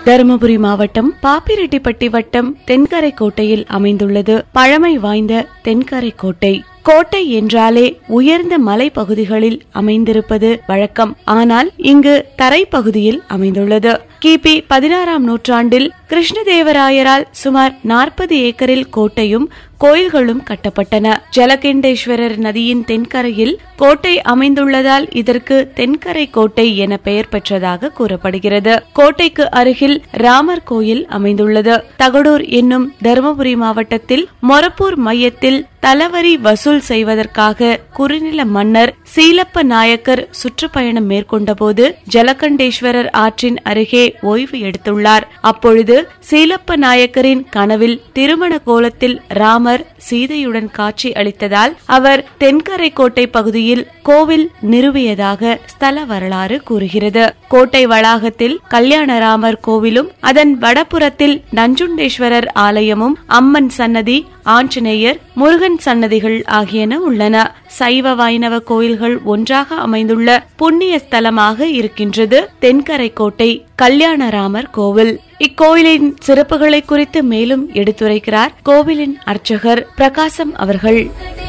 தருமபுரி மாவட்டம் பாப்பிரெட்டிப்பட்டி வட்டம் தென்கரை கோட்டையில் அமைந்துள்ளது பழமை வாய்ந்த தென்கரை கோட்டை கோட்டை என்றாலே உயர்ந்த மலைப்பகுதிகளில் அமைந்திருப்பது வழக்கம் ஆனால் இங்கு தரைப்பகுதியில் அமைந்துள்ளது கிபி பதினாறாம் நூற்றாண்டில் கிருஷ்ணதேவராயரால் சுமார் நாற்பது ஏக்கரில் கோட்டையும் கோயில்களும் கட்டப்பட்டன ஜலகண்டேஸ்வரர் நதியின் தென்கரையில் கோட்டை அமைந்துள்ளதால் இதற்கு தென்கரை கோட்டை என பெயர் பெற்றதாக கூறப்படுகிறது கோட்டைக்கு அருகில் ராமர் கோயில் அமைந்துள்ளது தகடூர் என்னும் தருமபுரி மாவட்டத்தில் மொரப்பூர் மையத்தில் தலவரி வசூல் செய்வதற்காக குறுநில மன்னர் சீலப்ப நாயக்கர் சுற்றுப்பயணம் மேற்கொண்டபோது ஜலகண்டேஸ்வரர் ஆற்றின் அருகே ஓய்வு எடுத்துள்ளார் அப்பொழுது சீலப்ப நாயக்கரின் கனவில் திருமண கோலத்தில் ராமர் சீதையுடன் காட்சி அளித்ததால் அவர் தென்கரை கோட்டை பகுதியில் கோவில் நிறுவியதாக ஸ்தல வரலாறு கூறுகிறது கோட்டை வளாகத்தில் கல்யாணராமர் கோவிலும் அதன் வடபுறத்தில் நஞ்சுண்டேஸ்வரர் ஆலயமும் அம்மன் சன்னதி ஆஞ்சநேயர் முருகன் சன்னதிகள் ஆகியன உள்ளன சைவ வைணவ கோயில்கள் ஒன்றாக அமைந்துள்ள புண்ணிய ஸ்தலமாக இருக்கின்றது தென்கரை கோட்டை கல்யாணராமர் கோவில் இக்கோயிலின் சிறப்புகளை குறித்து மேலும் எடுத்துரைக்கிறார் கோவிலின் அர்ச்சகர் பிரகாசம் அவர்கள்